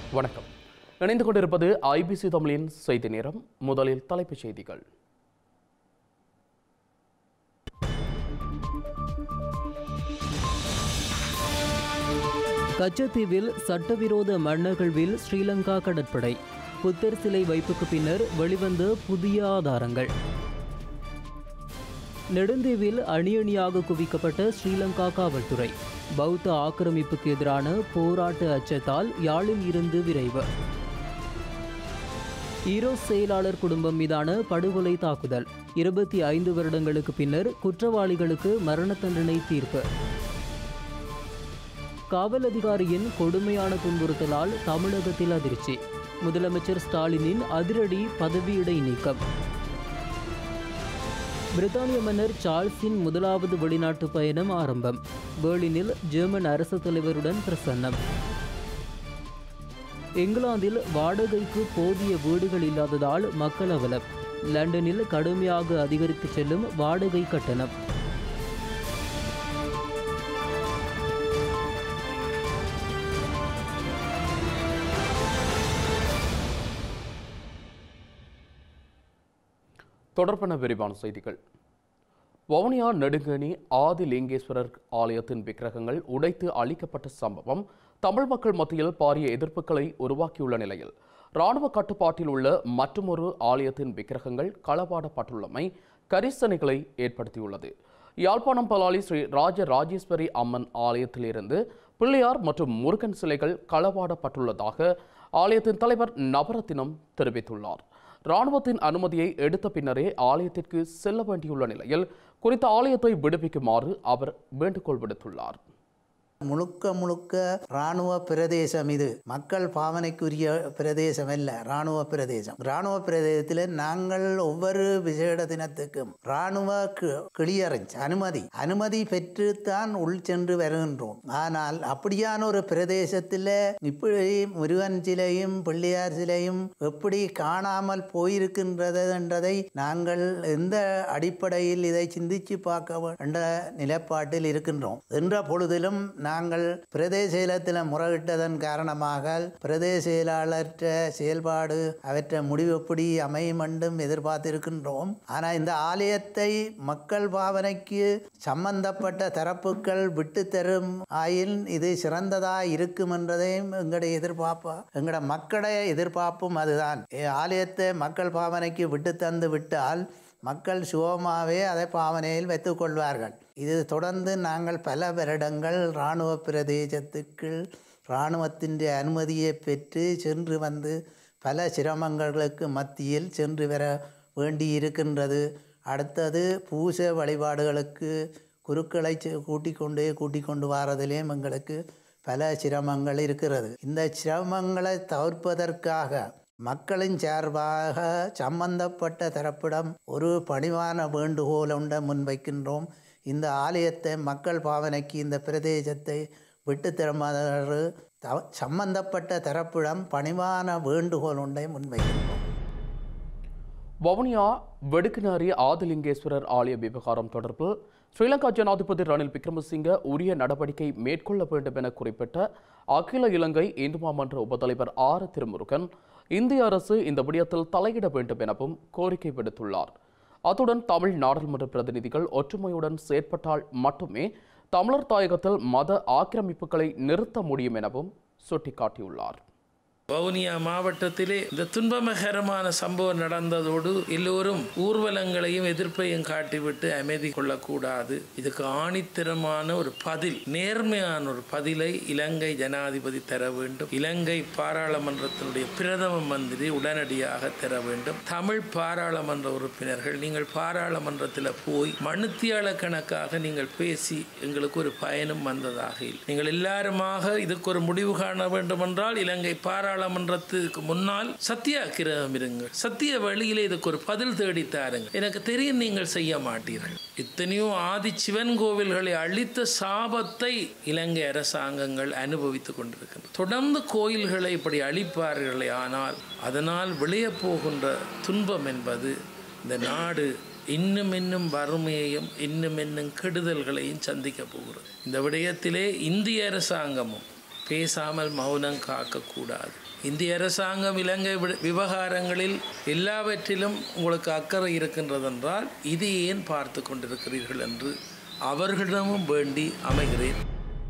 வணக்கம் இணைந்து கொண்டிருப்பது ஐபிசி தமிழின் செய்தி நேரம் முதலில் தலைப்புச் செய்திகள் கச்சத்தீவில் சட்டவிரோத மண்ணகழ்வில் ஸ்ரீலங்கா கடற்படை புத்தர் சிலை வைப்புக்கு பின்னர் வெளிவந்த புதிய ஆதாரங்கள் நெடுந்தீவில் அணி அணியாக குவிக்கப்பட்ட ஸ்ரீலங்கா காவல்துறை பௌத்த ஆக்கிரமிப்புக்கு எதிரான போராட்ட அச்சத்தால் யாழில் இருந்து விரைவு ஈரோ செயலாளர் குடும்பம் மீதான படுகொலை தாக்குதல் இருபத்தி ஐந்து வருடங்களுக்கு பின்னர் குற்றவாளிகளுக்கு மரண தண்டனை தீர்ப்பு காவல் அதிகாரியின் கொடுமையான துன்புறுத்தலால் தமிழகத்தில் அதிர்ச்சி முதலமைச்சர் ஸ்டாலினின் அதிரடி பதவி இடைநீக்கம் பிரித்தானிய மன்னர் சார்ல்ஸின் முதலாவது வெளிநாட்டு பயணம் ஆரம்பம் பேர்லினில் ஜெர்மன் அரசு தலைவருடன் பிரசன்னம் இங்கிலாந்தில் வாடகைக்கு போதிய வீடுகள் இல்லாததால் மக்கள் அவலம் லண்டனில் கடுமையாக அதிகரித்து செல்லும் வாடகை கட்டணம் தொடர்பான விரிவான செய்திகள் வவுனியா நெடுங்கணி ஆதிலிங்கேஸ்வரர் ஆலயத்தின் விக்கிரகங்கள் உடைத்து அழிக்கப்பட்ட சம்பவம் தமிழ் மக்கள் மத்தியில் பாரிய எதிர்ப்புகளை உருவாக்கியுள்ள நிலையில் இராணுவ கட்டுப்பாட்டில் உள்ள மற்றுமொரு ஆலயத்தின் விக்கிரகங்கள் களவாடப்பட்டுள்ளமை கரிசனைகளை ஏற்படுத்தியுள்ளது யாழ்ப்பாணம் பலாலி ஸ்ரீ ராஜ ராஜேஸ்வரி அம்மன் ஆலயத்திலிருந்து பிள்ளையார் மற்றும் முருகன் சிலைகள் களவாடப்பட்டுள்ளதாக ஆலயத்தின் தலைவர் நவரத்தினம் தெரிவித்துள்ளார் இராணுவத்தின் அனுமதியை எடுத்த பின்னரே ஆலயத்திற்கு செல்ல வேண்டியுள்ள நிலையில் குறித்த ஆலயத்தை விடுவிக்குமாறு அவர் வேண்டுகோள் விடுத்துள்ளார் முழுக்க முழுக்க இராணுவ பிரதேசம் இது மக்கள் பாவனைக்குரிய பிரதேசம் அல்ல இராணுவ பிரதேசம் இராணுவ பிரதேசத்தில் நாங்கள் ஒவ்வொரு விசேட தினத்துக்கும் இராணுவ கிளியரன்ஸ் அனுமதி அனுமதி பெற்றுத்தான் உள் சென்று வருகின்றோம் ஆனால் அப்படியான ஒரு பிரதேசத்தில் இப்படி முருகன் சிலையும் பிள்ளையார் சிலையும் எப்படி காணாமல் போயிருக்கின்றது என்றதை நாங்கள் எந்த அடிப்படையில் இதை சிந்திச்சு பார்க்க என்ற நிலைப்பாட்டில் இருக்கின்றோம் என்ற பொழுதிலும் நாங்கள் பிரதேச செயலத்தில் முறையிட்டதன் காரணமாக பிரதேச செயலாளற்ற செயல்பாடு அவற்றை முடிவு எப்படி அமையும் என்றும் எதிர்பார்த்திருக்கின்றோம் ஆனால் இந்த ஆலயத்தை மக்கள் பாவனைக்கு சம்பந்தப்பட்ட தரப்புகள் விட்டு தரும் ஆயில் இது சிறந்ததா இருக்கும் என்றதையும் எங்களுடைய எதிர்பார்ப்பு எங்களோட மக்களுடைய எதிர்பார்ப்பும் அதுதான் ஆலயத்தை மக்கள் பாவனைக்கு விட்டு தந்து விட்டால் மக்கள் சுகமாகவே அதை பாவனையில் வைத்துக் கொள்வார்கள் இது தொடர்ந்து நாங்கள் பல வருடங்கள் இராணுவ பிரதேசத்துக்கு இராணுவத்தின் அனுமதியை பெற்று சென்று வந்து பல சிரமங்களுக்கு மத்தியில் சென்று வர வேண்டியிருக்கின்றது அடுத்தது பூச வழிபாடுகளுக்கு குருக்களை கூட்டிக் கொண்டு கூட்டிக் கொண்டு வரதிலேயும் எங்களுக்கு பல சிரமங்கள் இருக்கிறது இந்த சிரமங்களை தவிர்ப்பதற்காக மக்களின் சார்பாக சம்பந்தப்பட்ட தரப்பிடம் ஒரு பணிவான வேண்டுகோள் ஒன்றை முன்வைக்கின்றோம் இந்த ஆலயத்தை மக்கள் பாவனைக்கு இந்த பிரதேசத்தை விட்டு தருமாறு சம்பந்தப்பட்ட தரப்பிடம் பணிவான வேண்டுகோள் ஒன்றை முன்வைக்கின்றோம் வவுனியா வெடுக்குநாரி ஆதிலிங்கேஸ்வரர் ஆலய விவகாரம் தொடர்பில் ஸ்ரீலங்கா ஜனாதிபதி ரணில் விக்ரமசிங்க உரிய நடவடிக்கை மேற்கொள்ள வேண்டும் என குறிப்பிட்ட அகில இலங்கை இந்து மாமன்ற உபத்தலைவர் ஆர் திருமுருகன் இந்திய அரசு இந்த விடயத்தில் தலையிட வேண்டும் எனவும் கோரிக்கை விடுத்துள்ளார் அத்துடன் தமிழ் நாடாளுமன்ற பிரதிநிதிகள் ஒற்றுமையுடன் செயற்பட்டால் மட்டுமே தமிழர் தாயகத்தில் மத ஆக்கிரமிப்புகளை நிறுத்த முடியும் எனவும் சுட்டிக்காட்டியுள்ளார் வவுனியா மாவட்டத்திலே இந்த துன்பமகரமான சம்பவம் நடந்ததோடு எல்லோரும் ஊர்வலங்களையும் எதிர்ப்பையும் காட்டிவிட்டு அமைதி கொள்ளக்கூடாது இதுக்கு ஆணித்தரமான ஒரு பதில் நேர்மையான ஒரு பதிலை இலங்கை ஜனாதிபதி தர வேண்டும் இலங்கை பாராளுமன்றத்தினுடைய பிரதம மந்திரி உடனடியாக தர வேண்டும் தமிழ் பாராளுமன்ற உறுப்பினர்கள் நீங்கள் பாராளுமன்றத்தில் போய் மனுத்தியாள கணக்காக நீங்கள் பேசி எங்களுக்கு ஒரு பயனும் வந்ததாக இல்லை நீங்கள் எல்லாருமாக இதுக்கு ஒரு முடிவு காண வேண்டும் என்றால் இலங்கை பாராள பாராளுமன்றத்துக்கு முன்னால் சத்தியாகிரகம் இருங்கள் சத்திய வழியிலே இதுக்கு ஒரு பதில் தேடி தாருங்கள் எனக்கு தெரியும் நீங்கள் செய்ய மாட்டீர்கள் இத்தனையோ ஆதி சிவன் கோவில்களை அழித்த சாபத்தை இலங்கை அரசாங்கங்கள் அனுபவித்துக் கொண்டிருக்கின்றன தொடர்ந்து கோயில்களை இப்படி அழிப்பார்களே ஆனால் அதனால் விளைய போகின்ற துன்பம் என்பது இந்த நாடு இன்னும் இன்னும் வறுமையையும் இன்னும் இன்னும் கெடுதல்களையும் சந்திக்க போகிறது இந்த விடயத்திலே இந்திய அரசாங்கமும் பேசாமல் மௌனம் காக்கக்கூடாது இந்திய அரசாங்கம் இலங்கை வி- விவகாரங்களில் எல்லாவற்றிலும் உங்களுக்கு அக்கறை இருக்கின்றதென்றால் இது ஏன் பார்த்து கொண்டிருக்கிறீர்கள் என்று அவர்களிடமும் வேண்டி அமைகிறேன்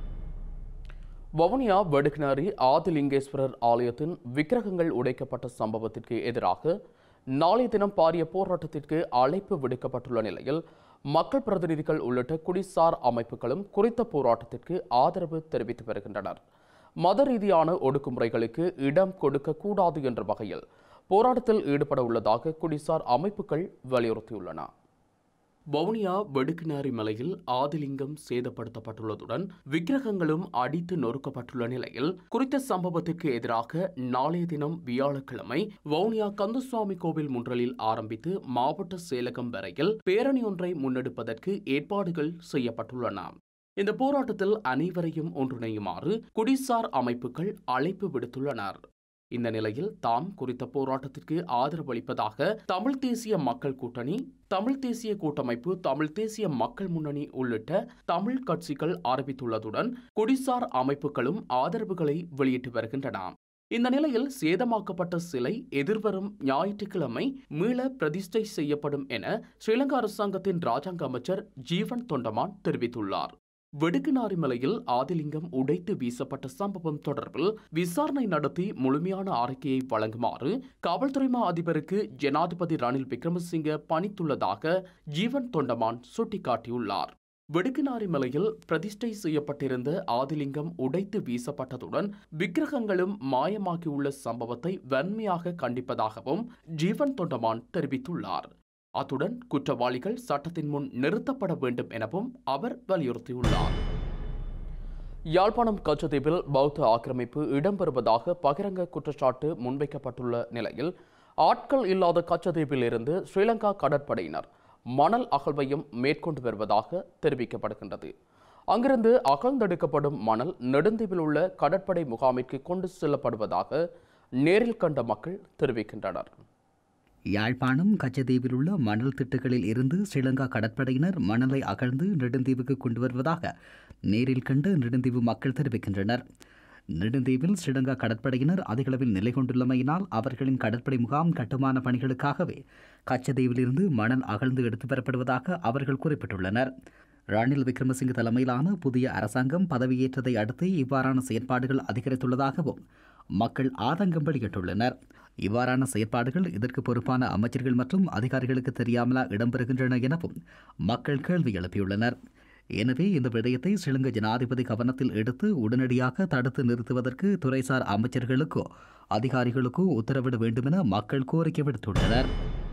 வவுனியா வடுக்கினாரி ஆதிலிங்கேஸ்வரர் ஆலயத்தின் விக்கிரகங்கள் உடைக்கப்பட்ட சம்பவத்திற்கு எதிராக நாளைய தினம் பாரிய போராட்டத்திற்கு அழைப்பு விடுக்கப்பட்டுள்ள நிலையில் மக்கள் பிரதிநிதிகள் உள்ளிட்ட குடிசார் அமைப்புகளும் குறித்த போராட்டத்திற்கு ஆதரவு தெரிவித்து வருகின்றனர் மத ரீதியான ஒடுக்குமுறைகளுக்கு இடம் கொடுக்க கூடாது என்ற வகையில் போராட்டத்தில் ஈடுபட உள்ளதாக குடிசார் அமைப்புகள் வலியுறுத்தியுள்ளன வவுனியா வெடுக்கினாரி மலையில் ஆதிலிங்கம் சேதப்படுத்தப்பட்டுள்ளதுடன் விக்கிரகங்களும் அடித்து நொறுக்கப்பட்டுள்ள நிலையில் குறித்த சம்பவத்திற்கு எதிராக நாளைய தினம் வியாழக்கிழமை வவுனியா கந்தசுவாமி கோவில் முன்றலில் ஆரம்பித்து மாவட்ட செயலகம் வரையில் பேரணி ஒன்றை முன்னெடுப்பதற்கு ஏற்பாடுகள் செய்யப்பட்டுள்ளன இந்த போராட்டத்தில் அனைவரையும் ஒன்றிணையுமாறு குடிசார் அமைப்புகள் அழைப்பு விடுத்துள்ளனர் இந்த நிலையில் தாம் குறித்த போராட்டத்திற்கு ஆதரவளிப்பதாக தமிழ் தேசிய மக்கள் கூட்டணி தமிழ் தேசிய கூட்டமைப்பு தமிழ் தேசிய மக்கள் முன்னணி உள்ளிட்ட தமிழ் கட்சிகள் அறிவித்துள்ளதுடன் குடிசார் அமைப்புகளும் ஆதரவுகளை வெளியிட்டு வருகின்றன இந்த நிலையில் சேதமாக்கப்பட்ட சிலை எதிர்வரும் ஞாயிற்றுக்கிழமை மீள பிரதிஷ்டை செய்யப்படும் என ஸ்ரீலங்கா அரசாங்கத்தின் ராஜாங்க அமைச்சர் ஜீவன் தொண்டமான் தெரிவித்துள்ளார் வெடுக்குநாரி மலையில் ஆதிலிங்கம் உடைத்து வீசப்பட்ட சம்பவம் தொடர்பில் விசாரணை நடத்தி முழுமையான அறிக்கையை வழங்குமாறு காவல்துறை மா அதிபருக்கு ஜனாதிபதி ரணில் விக்ரமசிங்க பணித்துள்ளதாக ஜீவன் தொண்டமான் சுட்டிக்காட்டியுள்ளார் வெடுக்குநாரி மலையில் பிரதிஷ்டை செய்யப்பட்டிருந்த ஆதிலிங்கம் உடைத்து வீசப்பட்டதுடன் விக்கிரகங்களும் மாயமாகியுள்ள சம்பவத்தை வன்மையாக கண்டிப்பதாகவும் ஜீவன் தொண்டமான் தெரிவித்துள்ளார் அத்துடன் குற்றவாளிகள் சட்டத்தின் முன் நிறுத்தப்பட வேண்டும் எனவும் அவர் வலியுறுத்தியுள்ளார் யாழ்ப்பாணம் கச்சதீவில் பௌத்த ஆக்கிரமிப்பு இடம்பெறுவதாக பகிரங்க குற்றச்சாட்டு முன்வைக்கப்பட்டுள்ள நிலையில் ஆட்கள் இல்லாத கச்சதீவில் இருந்து ஸ்ரீலங்கா கடற்படையினர் மணல் அகழ்வையும் மேற்கொண்டு வருவதாக தெரிவிக்கப்படுகின்றது அங்கிருந்து அகழ்ந்தெடுக்கப்படும் மணல் நெடுந்தீவில் உள்ள கடற்படை முகாமிற்கு கொண்டு செல்லப்படுவதாக நேரில் கண்ட மக்கள் தெரிவிக்கின்றனர் யாழ்ப்பாணம் கச்சதீவில் உள்ள மணல் திட்டுகளில் இருந்து ஸ்ரீலங்கா கடற்படையினர் மணலை அகழ்ந்து நெடுந்தீவுக்கு கொண்டு வருவதாக நேரில் கண்டு நெடுந்தீவு மக்கள் தெரிவிக்கின்றனர் நெடுந்தீவில் ஸ்ரீலங்கா கடற்படையினர் அதிகளவில் நிலை கொண்டுள்ளமையினால் அவர்களின் கடற்படை முகாம் கட்டுமான பணிகளுக்காகவே கச்சதீவிலிருந்து மணல் அகழ்ந்து எடுத்து வரப்படுவதாக அவர்கள் குறிப்பிட்டுள்ளனர் ரணில் விக்ரமசிங்க தலைமையிலான புதிய அரசாங்கம் பதவியேற்றதை அடுத்து இவ்வாறான செயற்பாடுகள் அதிகரித்துள்ளதாகவும் மக்கள் ஆதங்கம் வெளியிட்டுள்ளனர் இவ்வாறான செயற்பாடுகள் இதற்கு பொறுப்பான அமைச்சர்கள் மற்றும் அதிகாரிகளுக்கு தெரியாமலா இடம்பெறுகின்றன எனவும் மக்கள் கேள்வி எழுப்பியுள்ளனர் எனவே இந்த விடயத்தை ஸ்ரீலங்கா ஜனாதிபதி கவனத்தில் எடுத்து உடனடியாக தடுத்து நிறுத்துவதற்கு துறைசார் அமைச்சர்களுக்கோ அதிகாரிகளுக்கோ உத்தரவிட வேண்டுமென மக்கள் கோரிக்கை விடுத்துள்ளனர்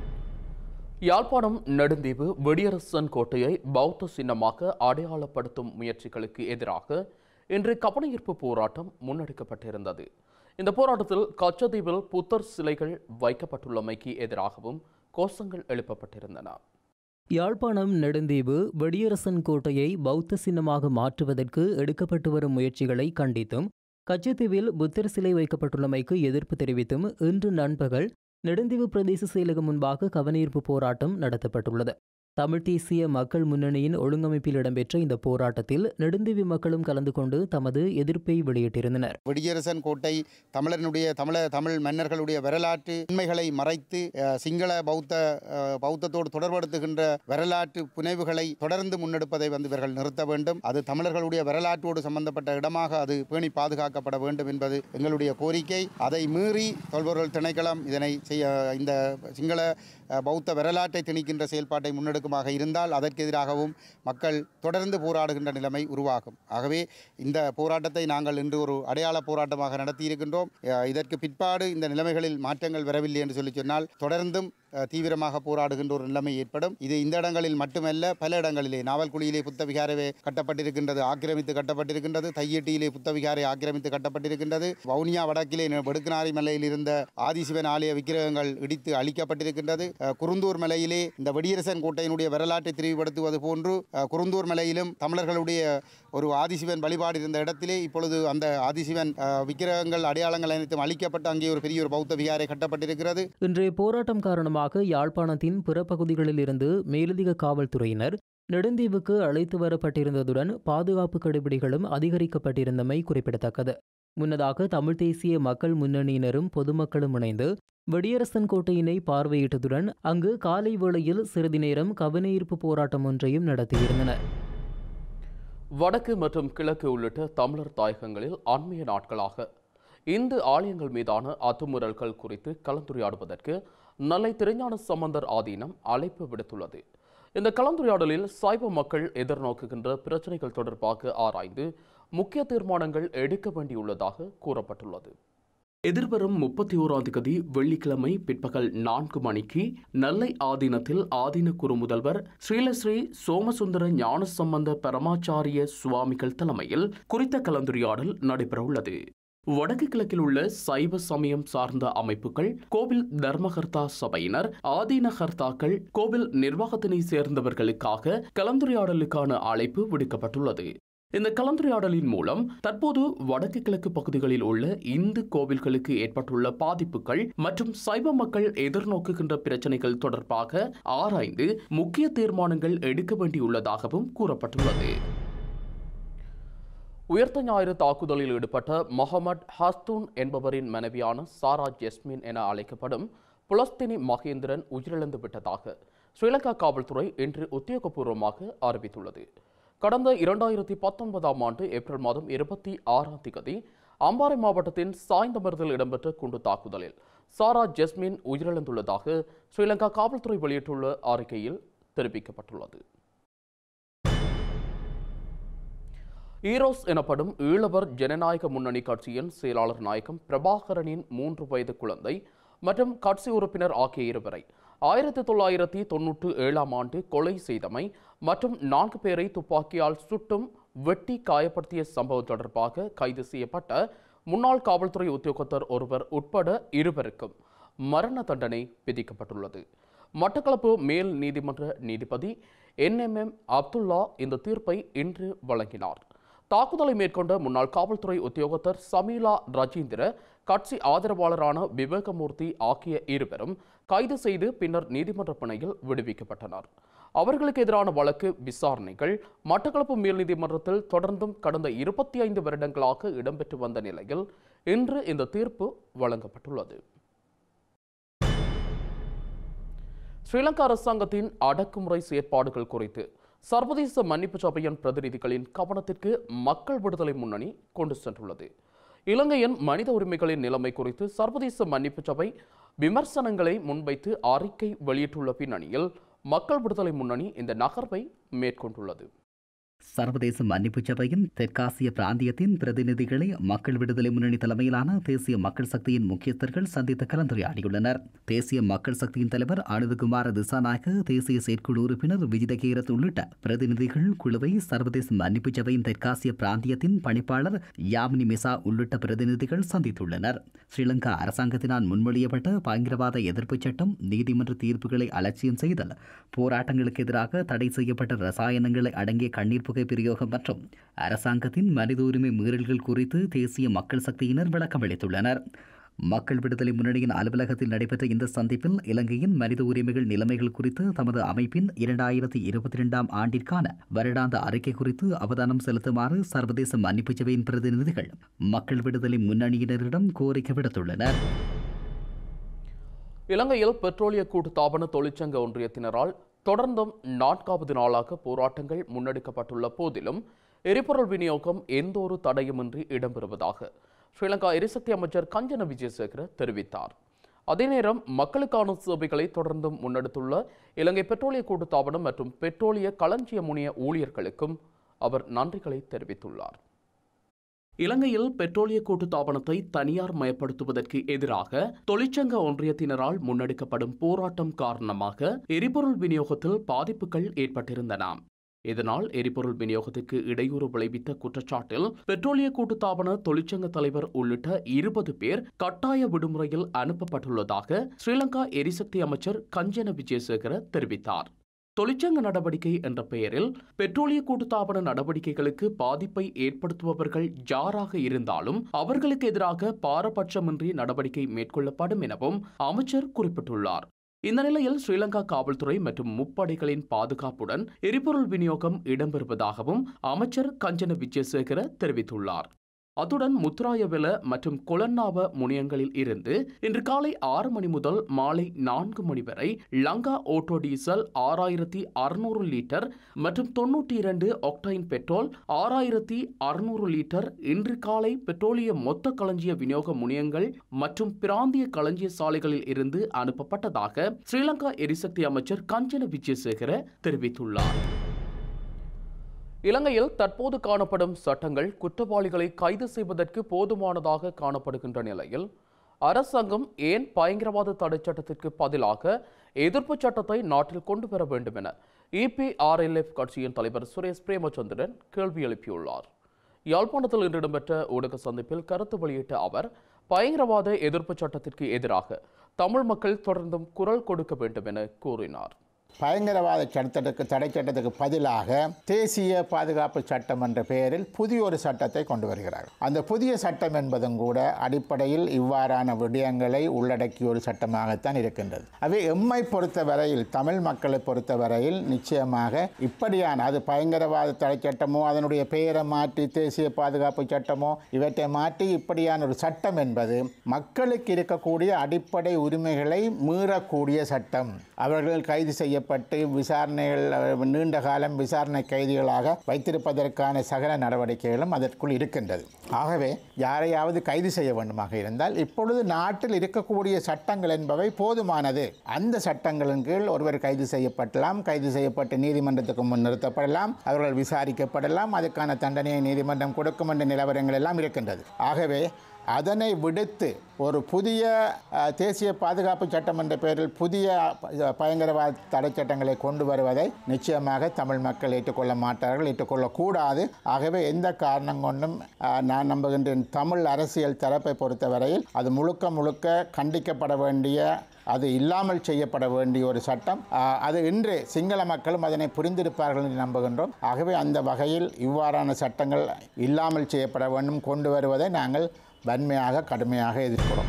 யாழ்ப்பாணம் நெடுந்தீவு வெடியரசன் கோட்டையை பௌத்த சின்னமாக அடையாளப்படுத்தும் முயற்சிகளுக்கு எதிராக இன்று கவனஈர்ப்பு போராட்டம் முன்னெடுக்கப்பட்டிருந்தது இந்த போராட்டத்தில் கச்சதீவில் புத்தர் சிலைகள் வைக்கப்பட்டுள்ளமைக்கு எதிராகவும் கோஷங்கள் எழுப்பப்பட்டிருந்தன யாழ்ப்பாணம் நெடுந்தீவு வெடியரசன் கோட்டையை பௌத்த சின்னமாக மாற்றுவதற்கு எடுக்கப்பட்டு வரும் முயற்சிகளை கண்டித்தும் கச்சத்தீவில் புத்தர் சிலை வைக்கப்பட்டுள்ளமைக்கு எதிர்ப்பு தெரிவித்தும் இன்று நண்பகல் நெடுந்தீவு பிரதேச செயலகம் முன்பாக கவனஈர்ப்பு போராட்டம் நடத்தப்பட்டுள்ளது தமிழ் தேசிய மக்கள் முன்னணியின் ஒழுங்கமைப்பில் இடம்பெற்ற இந்த போராட்டத்தில் நெடுந்தீவு மக்களும் கலந்து கொண்டு தமது எதிர்ப்பை வெளியிட்டிருந்தனர் வெடியரசன் கோட்டை தமிழனுடைய தமிழ தமிழ் மன்னர்களுடைய வரலாற்று உண்மைகளை மறைத்து அஹ், சிங்கள பௌத்த அஹ், பௌத்தத்தோடு தொடர்படுத்துகின்ற வரலாற்று புனைவுகளை தொடர்ந்து முன்னெடுப்பதை வந்து இவர்கள் நிறுத்த வேண்டும் அது தமிழர்களுடைய வரலாற்றோடு சம்பந்தப்பட்ட இடமாக அது பேணி பாதுகாக்கப்பட வேண்டும் என்பது எங்களுடைய கோரிக்கை அதை மீறி தொல்பொருள் திணைக்களம் இதனை செய்ய இந்த சிங்கள அஹ், பௌத்த வரலாற்றை திணிக்கின்ற செயல்பாட்டை முன்னெடுக்குமாக இருந்தால் அதற்கு எதிராகவும் மக்கள் தொடர்ந்து போராடுகின்ற நிலைமை உருவாகும் ஆகவே இந்த போராட்டத்தை நாங்கள் இன்று ஒரு அடையாள போராட்டமாக நடத்தியிருக்கின்றோம் அஹ், இதற்கு பிற்பாடு இந்த நிலைமைகளில் மாற்றங்கள் வரவில்லை என்று சொல்லி சொன்னால் தொடர்ந்தும் அஹ், தீவிரமாக போராடுகின்ற ஒரு நிலைமை ஏற்படும் இது இந்த இடங்களில் மட்டுமல்ல பல இடங்களிலே நாவல்குழியிலே புத்த விகாரவே கட்டப்பட்டிருக்கின்றது ஆக்கிரமித்து கட்டப்பட்டிருக்கின்றது தையட்டியிலே புத்த விகாரை ஆக்கிரமித்து கட்டப்பட்டிருக்கின்றது வவுனியா வடக்கிலே வெடுக்குநாரி மலையில் இருந்த ஆதிசிவன் ஆலய விக்கிரகங்கள் இடித்து அழிக்கப்பட்டிருக்கின்றது அஹ், குருந்தூர் மலையிலே இந்த வெடியரசன் கோட்டையினுடைய வரலாற்றை தெரிவுபடுத்துவது போன்று அஹ், குருந்தூர் மலையிலும் தமிழர்களுடைய ஒரு ஆதிசிவன் வழிபாடு இருந்த இடத்திலே இப்பொழுது அந்த ஆதிசிவன் அஹ், விக்கிரகங்கள் அடையாளங்கள் அனைத்தும் அழிக்கப்பட்டு அங்கே ஒரு பெரிய ஒரு பௌத்த விகாரை கட்டப்பட்டிருக்கிறது இன்றைய போராட்டம் காரணமாக யாழ்ப்பாணத்தின் பிற பகுதிகளில் இருந்து மேலதிக காவல்துறையினர் நெடுந்தீவுக்கு அழைத்து வரப்பட்டிருந்ததுடன் பாதுகாப்பு கடுபிடிகளும் அதிகரிக்கப்பட்டிருந்தமை குறிப்பிடத்தக்கது முன்னதாக தமிழ் தேசிய மக்கள் முன்னணியினரும் பொதுமக்களும் இணைந்து வெடியரசன் கோட்டையினை பார்வையிட்டதுடன் அங்கு காலை வேளையில் சிறிது நேரம் கவனஈர்ப்பு போராட்டம் ஒன்றையும் நடத்தியிருந்தனர் வடக்கு மற்றும் கிழக்கு உள்ளிட்ட தமிழர் தாயகங்களில் அண்மைய நாட்களாக இந்து ஆலயங்கள் மீதான அத்துமுறல்கள் குறித்து கலந்துரையாடுவதற்கு நெல்லை திருஞான சம்பந்தர் ஆதீனம் அழைப்பு விடுத்துள்ளது இந்த கலந்துரையாடலில் சைவ மக்கள் எதிர்நோக்குகின்ற பிரச்சனைகள் தொடர்பாக ஆராய்ந்து முக்கிய தீர்மானங்கள் எடுக்க வேண்டியுள்ளதாக கூறப்பட்டுள்ளது எதிர்வரும் முப்பத்தி ஓராம் தேதி வெள்ளிக்கிழமை பிற்பகல் நான்கு மணிக்கு நெல்லை ஆதீனத்தில் ஆதீன குரு முதல்வர் ஸ்ரீலஸ்ரீ சோமசுந்தர ஞானசம்பந்த பரமாச்சாரிய சுவாமிகள் தலைமையில் குறித்த கலந்துரையாடல் நடைபெறவுள்ளது வடக்கு கிழக்கில் உள்ள சைவ சமயம் சார்ந்த அமைப்புகள் கோவில் தர்மகர்த்தா சபையினர் ஆதீன கர்த்தாக்கள் கோவில் நிர்வாகத்தினை சேர்ந்தவர்களுக்காக கலந்துரையாடலுக்கான அழைப்பு விடுக்கப்பட்டுள்ளது இந்த கலந்துரையாடலின் மூலம் தற்போது வடக்கு கிழக்கு பகுதிகளில் உள்ள இந்து கோவில்களுக்கு ஏற்பட்டுள்ள பாதிப்புகள் மற்றும் சைவ மக்கள் எதிர்நோக்குகின்ற பிரச்சனைகள் தொடர்பாக ஆராய்ந்து முக்கிய தீர்மானங்கள் எடுக்க வேண்டியுள்ளதாகவும் கூறப்பட்டுள்ளது உயர்த்த ஞாயிறு தாக்குதலில் ஈடுபட்ட முகமது ஹஸ்தூன் என்பவரின் மனைவியான சாரா ஜெஸ்மின் என அழைக்கப்படும் புலஸ்தினி மகேந்திரன் உயிரிழந்து விட்டதாக ஸ்ரீலங்கா காவல்துறை இன்று உத்தியோகபூர்வமாக அறிவித்துள்ளது கடந்த இரண்டாயிரத்தி பத்தொன்பதாம் ஆண்டு ஏப்ரல் மாதம் இருபத்தி ஆறாம் தேதி அம்பாறை மாவட்டத்தின் சாய்ந்தமருதில் இடம்பெற்ற குண்டு தாக்குதலில் சாரா ஜெஸ்மின் உயிரிழந்துள்ளதாக ஸ்ரீலங்கா காவல்துறை வெளியிட்டுள்ள அறிக்கையில் தெரிவிக்கப்பட்டுள்ளது ஈரோஸ் எனப்படும் ஈழவர் ஜனநாயக முன்னணி கட்சியின் செயலாளர் நாயகம் பிரபாகரனின் மூன்று வயது குழந்தை மற்றும் கட்சி உறுப்பினர் ஆகிய இருவரை ஆயிரத்தி தொள்ளாயிரத்தி தொன்னூற்று ஏழாம் ஆண்டு கொலை செய்தமை மற்றும் நான்கு பேரை துப்பாக்கியால் சுட்டும் வெட்டி காயப்படுத்திய சம்பவம் தொடர்பாக கைது செய்யப்பட்ட முன்னாள் காவல்துறை உத்தியோகத்தர் ஒருவர் உட்பட இருவருக்கும் மரண தண்டனை விதிக்கப்பட்டுள்ளது மட்டக்களப்பு மேல் நீதிமன்ற நீதிபதி என்எம்எம் அப்துல்லா இந்த தீர்ப்பை இன்று வழங்கினார் தாக்குதலை மேற்கொண்ட முன்னாள் காவல்துறை உத்தியோகத்தர் சமீலா ரஜீந்திர கட்சி ஆதரவாளரான விவேகமூர்த்தி ஆகிய இருவரும் கைது செய்து பின்னர் நீதிமன்ற பிணையில் விடுவிக்கப்பட்டனர் அவர்களுக்கு எதிரான வழக்கு விசாரணைகள் மட்டக்களப்பு மேல் நீதிமன்றத்தில் தொடர்ந்தும் கடந்த இருபத்தி ஐந்து வருடங்களாக இடம்பெற்று வந்த நிலையில் இன்று இந்த தீர்ப்பு வழங்கப்பட்டுள்ளது ஸ்ரீலங்கா அரசாங்கத்தின் அடக்குமுறை செயற்பாடுகள் குறித்து சர்வதேச மன்னிப்பு சபையின் பிரதிநிதிகளின் கவனத்திற்கு மக்கள் விடுதலை முன்னணி கொண்டு சென்றுள்ளது இலங்கையின் மனித உரிமைகளின் நிலைமை குறித்து சர்வதேச மன்னிப்பு சபை விமர்சனங்களை முன்வைத்து அறிக்கை வெளியிட்டுள்ள பின்னணியில் மக்கள் விடுதலை முன்னணி இந்த நகர்வை மேற்கொண்டுள்ளது சர்வதேச மன்னிப்பு சபையின் தெற்காசிய பிராந்தியத்தின் பிரதிநிதிகளை மக்கள் விடுதலை முன்னணி தலைமையிலான தேசிய மக்கள் சக்தியின் முக்கியஸ்தர்கள் சந்தித்து கலந்துரையாடியுள்ளனர் தேசிய மக்கள் சக்தியின் தலைவர் அனுதகுமார திசாநாயக்க தேசிய செயற்குழு உறுப்பினர் விஜிதகீரத் உள்ளிட்ட பிரதிநிதிகள் குழுவை சர்வதேச மன்னிப்பு சபையின் தெற்காசிய பிராந்தியத்தின் பணிப்பாளர் யாமினி மிசா உள்ளிட்ட பிரதிநிதிகள் சந்தித்துள்ளனர் ஸ்ரீலங்கா அரசாங்கத்தினால் முன்மொழியப்பட்ட பயங்கரவாத எதிர்ப்பு சட்டம் நீதிமன்ற தீர்ப்புகளை அலட்சியம் செய்தல் போராட்டங்களுக்கு எதிராக தடை செய்யப்பட்ட ரசாயனங்களை அடங்கிய கண்ணீர் புகை பிரயோகம் மற்றும் அரசாங்கத்தின் மனித உரிமை மீறல்கள் குறித்து தேசிய மக்கள் சக்தியினர் விளக்கம் அளித்துள்ளனர் மக்கள் விடுதலை முன்னணியின் அலுவலகத்தில் நடைபெற்ற இந்த சந்திப்பில் இலங்கையின் மனித உரிமைகள் நிலைமைகள் குறித்து தமது அமைப்பின் இரண்டாயிரத்தி இருபத்தி இரண்டாம் ஆண்டிற்கான வருடாந்த அறிக்கை குறித்து அவதானம் செலுத்துமாறு சர்வதேச மன்னிப்பு சபையின் பிரதிநிதிகள் மக்கள் விடுதலை முன்னணியினரிடம் கோரிக்கை விடுத்துள்ளனர் இலங்கையில் பெட்ரோலிய கூட்டுத்தாபன தொழிற்சங்க ஒன்றியத்தினரால் தொடர்ந்தும் நான்காவது நாளாக போராட்டங்கள் முன்னெடுக்கப்பட்டுள்ள போதிலும் எரிபொருள் விநியோகம் எந்த ஒரு தடையுமின்றி இடம்பெறுவதாக ஸ்ரீலங்கா எரிசக்தி அமைச்சர் கஞ்சன விஜயசேகர தெரிவித்தார் அதே நேரம் மக்களுக்கான சேவைகளை தொடர்ந்தும் முன்னெடுத்துள்ள இலங்கை பெட்ரோலிய கூட்டுத்தாபனம் மற்றும் பெட்ரோலிய களஞ்சிய முனைய ஊழியர்களுக்கும் அவர் நன்றிகளை தெரிவித்துள்ளார் இலங்கையில் பெட்ரோலிய கூட்டுத்தாபனத்தை தனியார் மயப்படுத்துவதற்கு எதிராக தொழிற்சங்க ஒன்றியத்தினரால் முன்னெடுக்கப்படும் போராட்டம் காரணமாக எரிபொருள் விநியோகத்தில் பாதிப்புகள் ஏற்பட்டிருந்தன இதனால் எரிபொருள் விநியோகத்திற்கு இடையூறு விளைவித்த குற்றச்சாட்டில் பெட்ரோலிய கூட்டுத்தாபன தொழிற்சங்க தலைவர் உள்ளிட்ட இருபது பேர் கட்டாய விடுமுறையில் அனுப்பப்பட்டுள்ளதாக ஸ்ரீலங்கா எரிசக்தி அமைச்சர் கஞ்சன விஜயசேகர தெரிவித்தார் தொழிற்சங்க நடவடிக்கை என்ற பெயரில் பெட்ரோலிய கூட்டுத்தாபன நடவடிக்கைகளுக்கு பாதிப்பை ஏற்படுத்துபவர்கள் யாராக இருந்தாலும் அவர்களுக்கு எதிராக பாரபட்சமின்றி நடவடிக்கை மேற்கொள்ளப்படும் எனவும் அமைச்சர் குறிப்பிட்டுள்ளார் இந்த நிலையில் ஸ்ரீலங்கா காவல்துறை மற்றும் முப்படைகளின் பாதுகாப்புடன் எரிபொருள் விநியோகம் இடம்பெறுவதாகவும் அமைச்சர் கஞ்சன விஜயசேகர தெரிவித்துள்ளார் அத்துடன் முத்துராயவெல மற்றும் கொலன்னாவ முனையங்களில் இருந்து இன்று காலை ஆறு மணி முதல் மாலை நான்கு மணி வரை லங்கா ஓட்டோ டீசல் ஆறாயிரத்தி அறுநூறு லிட்டர் மற்றும் தொன்னூற்றி இரண்டு ஒக்டைன் பெட்ரோல் ஆறாயிரத்தி அறுநூறு லிட்டர் இன்று காலை பெட்ரோலிய மொத்த களஞ்சிய விநியோக முனையங்கள் மற்றும் பிராந்திய களஞ்சிய சாலைகளில் இருந்து அனுப்பப்பட்டதாக ஸ்ரீலங்கா எரிசக்தி அமைச்சர் கஞ்சன விஜயசேகர தெரிவித்துள்ளார் இலங்கையில் தற்போது காணப்படும் சட்டங்கள் குற்றவாளிகளை கைது செய்வதற்கு போதுமானதாக காணப்படுகின்ற நிலையில் அரசாங்கம் ஏன் பயங்கரவாத தடை சட்டத்திற்கு பதிலாக எதிர்ப்பு சட்டத்தை நாட்டில் கொண்டு வர வேண்டும் என இபிஆர்எல்எஃப் கட்சியின் தலைவர் சுரேஷ் பிரேமச்சந்திரன் கேள்வி எழுப்பியுள்ளார் யாழ்ப்பாணத்தில் இன்று இடம்பெற்ற ஊடக சந்திப்பில் கருத்து வெளியிட்ட அவர் பயங்கரவாத எதிர்ப்பு சட்டத்திற்கு எதிராக தமிழ் மக்கள் தொடர்ந்தும் குரல் கொடுக்க வேண்டும் என கூறினார் பயங்கரவாத சட்டத்துக்கு தடை சட்டத்துக்கு பதிலாக தேசிய பாதுகாப்பு சட்டம் என்ற பெயரில் புதிய ஒரு சட்டத்தை கொண்டு வருகிறார் அந்த புதிய சட்டம் என்பதும் கூட அடிப்படையில் இவ்வாறான விடயங்களை உள்ளடக்கிய ஒரு சட்டமாகத்தான் இருக்கின்றது அவை எம்மை பொறுத்த வரையில் தமிழ் மக்களை பொறுத்த வரையில் நிச்சயமாக இப்படியான அது பயங்கரவாத தடை சட்டமோ அதனுடைய பெயரை மாற்றி தேசிய பாதுகாப்பு சட்டமோ இவற்றை மாற்றி இப்படியான ஒரு சட்டம் என்பது மக்களுக்கு இருக்கக்கூடிய அடிப்படை உரிமைகளை மீறக்கூடிய சட்டம் அவர்கள் கைது செய்யப்பட்டு விசாரணைகள் அஹ், நீண்ட காலம் விசாரணை கைதிகளாக வைத்திருப்பதற்கான சகல நடவடிக்கைகளும் அதற்குள் இருக்கின்றது ஆகவே யாரையாவது கைது செய்ய வேண்டுமாக இருந்தால் இப்பொழுது நாட்டில் இருக்கக்கூடிய சட்டங்கள் என்பவை போதுமானது அந்த சட்டங்களின் கீழ் ஒருவர் கைது செய்யப்படலாம் கைது செய்யப்பட்டு நீதிமன்றத்துக்கு முன் நிறுத்தப்படலாம் அவர்கள் விசாரிக்கப்படலாம் அதுக்கான தண்டனையை நீதிமன்றம் கொடுக்கும் என்ற நிலவரங்கள் எல்லாம் இருக்கின்றது ஆகவே அதனை விடுத்து ஒரு புதிய அஹ், தேசிய பாதுகாப்பு சட்டம் என்ற பெயரில் புதிய அஹ், பயங்கரவாத தடை சட்டங்களை கொண்டு வருவதை நிச்சயமாக தமிழ் மக்கள் ஏற்றுக்கொள்ள மாட்டார்கள் ஏற்றுக்கொள்ளக்கூடாது ஆகவே எந்த காரணம் கொண்டும் அஹ், நான் நம்புகின்றேன் தமிழ் அரசியல் தரப்பை பொறுத்தவரையில் அது முழுக்க முழுக்க கண்டிக்கப்பட வேண்டிய அது இல்லாமல் செய்யப்பட வேண்டிய ஒரு சட்டம் ஆஹ், அது இன்று சிங்கள மக்களும் அதனை புரிந்திருப்பார்கள் என்று நம்புகின்றோம் ஆகவே அந்த வகையில் இவ்வாறான சட்டங்கள் இல்லாமல் செய்யப்பட வேண்டும் கொண்டு வருவதை நாங்கள் வன்மையாக கடுமையாக எதிர்க்கிறோம்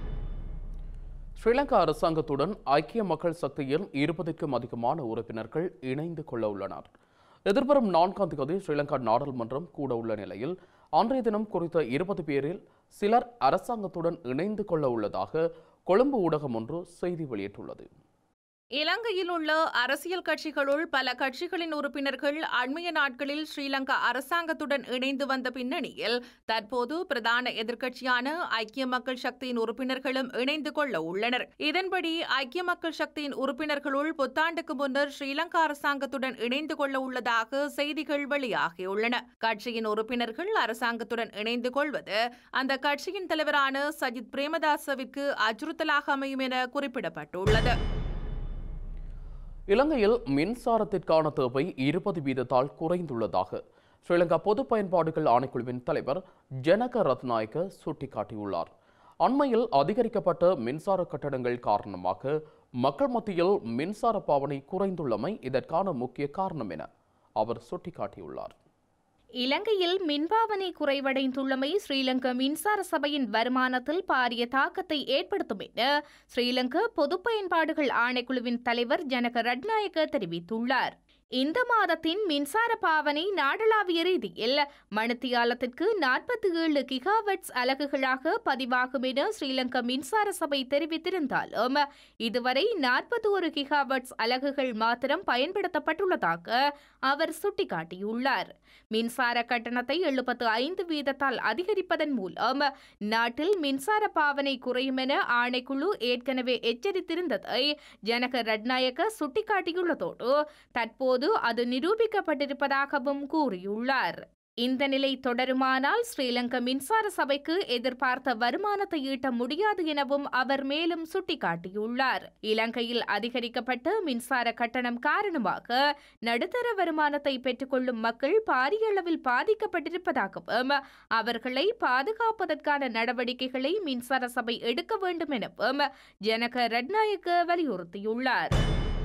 ஸ்ரீலங்கா அரசாங்கத்துடன் ஐக்கிய மக்கள் சக்தியின் இருபதுக்கும் அதிகமான உறுப்பினர்கள் இணைந்து கொள்ள உள்ளனர் எதிர்வரும் நான்காம் தேதி ஸ்ரீலங்கா நாடாளுமன்றம் கூட உள்ள நிலையில் அன்றைய தினம் குறித்த இருபது பேரில் சிலர் அரசாங்கத்துடன் இணைந்து கொள்ள உள்ளதாக கொழும்பு ஊடகம் ஒன்று செய்தி வெளியிட்டுள்ளது இலங்கையில் உள்ள அரசியல் கட்சிகளுள் பல கட்சிகளின் உறுப்பினர்கள் அண்மைய நாட்களில் ஸ்ரீலங்கா அரசாங்கத்துடன் இணைந்து வந்த பின்னணியில் தற்போது பிரதான எதிர்க்கட்சியான ஐக்கிய மக்கள் சக்தியின் உறுப்பினர்களும் இணைந்து கொள்ள உள்ளனர் இதன்படி ஐக்கிய மக்கள் சக்தியின் உறுப்பினர்களுள் புத்தாண்டுக்கு முன்னர் ஸ்ரீலங்கா அரசாங்கத்துடன் இணைந்து கொள்ள உள்ளதாக செய்திகள் வெளியாகியுள்ளன கட்சியின் உறுப்பினர்கள் அரசாங்கத்துடன் இணைந்து கொள்வது அந்த கட்சியின் தலைவரான சஜித் பிரேமதாசவிற்கு அச்சுறுத்தலாக அமையும் என குறிப்பிடப்பட்டுள்ளது இலங்கையில் மின்சாரத்திற்கான தேவை இருபது வீதத்தால் குறைந்துள்ளதாக ஸ்ரீலங்கா பொது பயன்பாடுகள் ஆணைக்குழுவின் தலைவர் ஜனக ரத்நாயக்க சுட்டிக்காட்டியுள்ளார் அண்மையில் அதிகரிக்கப்பட்ட மின்சார கட்டணங்கள் காரணமாக மக்கள் மத்தியில் மின்சார பாவனை குறைந்துள்ளமை இதற்கான முக்கிய காரணம் என அவர் சுட்டிக்காட்டியுள்ளார் இலங்கையில் மின்பாவனை குறைவடைந்துள்ளமை ஸ்ரீலங்கா மின்சார சபையின் வருமானத்தில் பாரிய தாக்கத்தை ஏற்படுத்தும் என ஸ்ரீலங்கா பொது பயன்பாடுகள் ஆணைக்குழுவின் தலைவர் ஜனக ரட்நாயக்க தெரிவித்துள்ளார் இந்த மாதத்தின் மின்சார பாவனை நாடளாவிய ரீதியில் மணித்தியாலத்திற்கு நாற்பத்தி ஏழு கிகாவட்ஸ் அலகுகளாக பதிவாகும் என ஸ்ரீலங்கா மின்சார சபை தெரிவித்திருந்தாலும் இதுவரை நாற்பத்தி ஒரு கிகாவட்ஸ் அலகுகள் மாத்திரம் பயன்படுத்தப்பட்டுள்ளதாக அவர் சுட்டிக்காட்டியுள்ளார் மின்சார கட்டணத்தை எழுபத்து ஐந்து வீதத்தால் அதிகரிப்பதன் மூலம் நாட்டில் மின்சார பாவனை குறையும் என ஆணைக்குழு ஏற்கனவே எச்சரித்திருந்ததை ஜனக ரட்நாயக்க சுட்டிக்காட்டியுள்ளதோடு தற்போது அது நிரூபிக்கப்பட்டிருப்பதாகவும் கூறியுள்ளார் இந்த நிலை தொடருமானால் ஸ்ரீலங்கா மின்சார சபைக்கு எதிர்பார்த்த வருமானத்தை ஈட்ட முடியாது எனவும் அவர் மேலும் சுட்டிக்காட்டியுள்ளார் இலங்கையில் அதிகரிக்கப்பட்ட மின்சார கட்டணம் காரணமாக நடுத்தர வருமானத்தை பெற்றுக்கொள்ளும் மக்கள் பாரிய அளவில் பாதிக்கப்பட்டிருப்பதாகவும் அவர்களை பாதுகாப்பதற்கான நடவடிக்கைகளை மின்சார சபை எடுக்க வேண்டும் எனவும் ஜனக ரட்நாயக்க வலியுறுத்தியுள்ளார்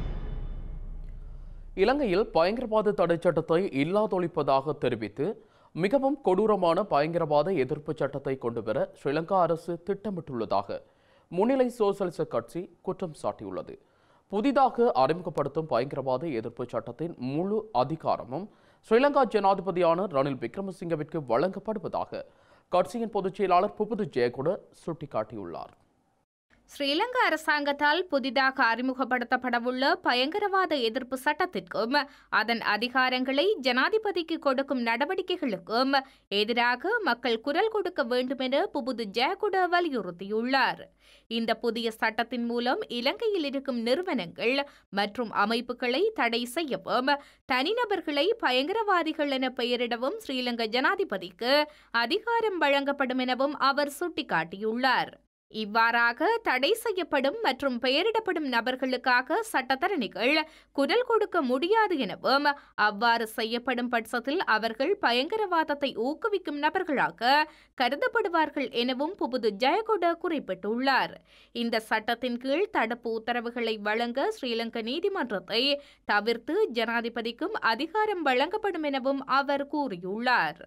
இலங்கையில் பயங்கரவாத தடை சட்டத்தை இல்லாதொழிப்பதாக தெரிவித்து மிகவும் கொடூரமான பயங்கரவாத எதிர்ப்பு சட்டத்தை கொண்டுவர ஸ்ரீலங்கா அரசு திட்டமிட்டுள்ளதாக முன்னிலை சோசலிச கட்சி குற்றம் சாட்டியுள்ளது புதிதாக அறிமுகப்படுத்தும் பயங்கரவாத எதிர்ப்பு சட்டத்தின் முழு அதிகாரமும் ஸ்ரீலங்கா ஜனாதிபதியான ரணில் விக்ரமசிங்கவிற்கு வழங்கப்படுவதாக கட்சியின் பொதுச் செயலாளர் புபுது ஜெயகுட சுட்டிக்காட்டியுள்ளார் ஸ்ரீலங்கா அரசாங்கத்தால் புதிதாக அறிமுகப்படுத்தப்படவுள்ள பயங்கரவாத எதிர்ப்பு சட்டத்திற்கும் அதன் அதிகாரங்களை ஜனாதிபதிக்கு கொடுக்கும் நடவடிக்கைகளுக்கும் எதிராக மக்கள் குரல் கொடுக்க வேண்டும் என புபுது ஜெயகுட வலியுறுத்தியுள்ளார் இந்த புதிய சட்டத்தின் மூலம் இலங்கையில் இருக்கும் நிறுவனங்கள் மற்றும் அமைப்புகளை தடை செய்யவும் தனிநபர்களை பயங்கரவாதிகள் என பெயரிடவும் ஸ்ரீலங்கா ஜனாதிபதிக்கு அதிகாரம் வழங்கப்படும் எனவும் அவர் சுட்டிக்காட்டியுள்ளார் இவ்வாறாக தடை செய்யப்படும் மற்றும் பெயரிடப்படும் நபர்களுக்காக சட்டத்தரணிகள் குரல் கொடுக்க முடியாது எனவும் அவ்வாறு செய்யப்படும் பட்சத்தில் அவர்கள் பயங்கரவாதத்தை ஊக்குவிக்கும் நபர்களாக கருதப்படுவார்கள் எனவும் புபுது ஜெயகொட குறிப்பிட்டுள்ளார் இந்த சட்டத்தின் கீழ் தடுப்பு உத்தரவுகளை வழங்க ஸ்ரீலங்கா நீதிமன்றத்தை தவிர்த்து ஜனாதிபதிக்கும் அதிகாரம் வழங்கப்படும் எனவும் அவர் கூறியுள்ளார்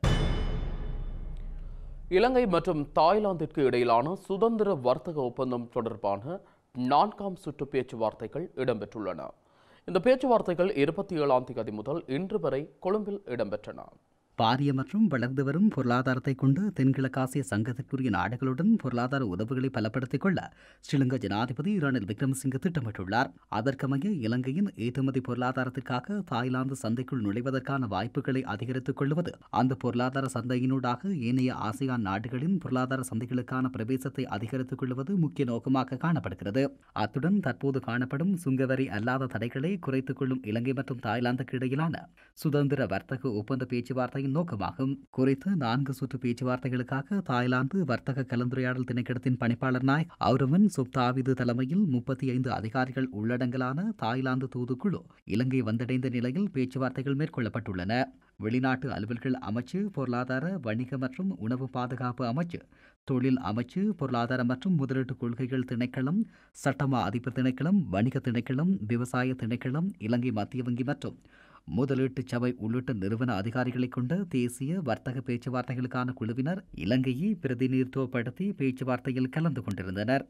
இலங்கை மற்றும் தாய்லாந்திற்கு இடையிலான சுதந்திர வர்த்தக ஒப்பந்தம் தொடர்பான நான்காம் சுற்று பேச்சுவார்த்தைகள் இடம்பெற்றுள்ளன இந்த பேச்சுவார்த்தைகள் இருபத்தி ஏழாம் தேதி முதல் இன்று வரை கொழும்பில் இடம்பெற்றன பாரிய மற்றும் வளர்ந்து வரும் பொருளாதாரத்தை கொண்டு தென்கிழக்காசிய சங்கத்திற்குரிய நாடுகளுடன் பொருளாதார உறவுகளை பலப்படுத்திக் கொள்ள ஸ்ரீலங்கா ஜனாதிபதி ரணில் விக்ரமசிங்க திட்டமிட்டுள்ளார் அதற்கமைய இலங்கையின் ஏற்றுமதி பொருளாதாரத்திற்காக தாய்லாந்து சந்தைக்குள் நுழைவதற்கான வாய்ப்புகளை அதிகரித்துக் கொள்வது அந்த பொருளாதார சந்தையினூடாக ஏனைய ஆசியான் நாடுகளின் பொருளாதார சந்தைகளுக்கான பிரவேசத்தை அதிகரித்துக் கொள்வது முக்கிய நோக்கமாக காணப்படுகிறது அத்துடன் தற்போது காணப்படும் சுங்கவரி அல்லாத தடைகளை குறைத்துக் கொள்ளும் இலங்கை மற்றும் தாய்லாந்துக்கு இடையிலான சுதந்திர வர்த்தக ஒப்பந்த பேச்சுவார்த்தையின் நோக்கமாகும் குறித்த நான்கு சுற்று பேச்சுவார்த்தைகளுக்காக தாய்லாந்து வர்த்தக கலந்துரையாடல் திணைக்களத்தின் பணிப்பாளர் நாய் அவுரவன் சுப்தாவிது தலைமையில் முப்பத்தி ஐந்து அதிகாரிகள் உள்ளடங்கலான தாய்லாந்து தூதுக்குழு இலங்கை வந்தடைந்த நிலையில் பேச்சுவார்த்தைகள் மேற்கொள்ளப்பட்டுள்ளன வெளிநாட்டு அலுவல்கள் அமைச்சு பொருளாதார வணிக மற்றும் உணவு பாதுகாப்பு அமைச்சு தொழில் அமைச்சு பொருளாதார மற்றும் முதலீட்டு கொள்கைகள் திணைக்களம் சட்டமா அதிபர் திணைக்களம் வணிக திணைக்களம் விவசாய திணைக்களம் இலங்கை மத்திய வங்கி மற்றும் முதலீட்டு சபை உள்ளிட்ட நிறுவன அதிகாரிகளை கொண்ட தேசிய வர்த்தக பேச்சுவார்த்தைகளுக்கான குழுவினர் இலங்கையை பிரதிநிதித்துவப்படுத்தி பேச்சுவார்த்தையில் கலந்து கொண்டிருந்தனர்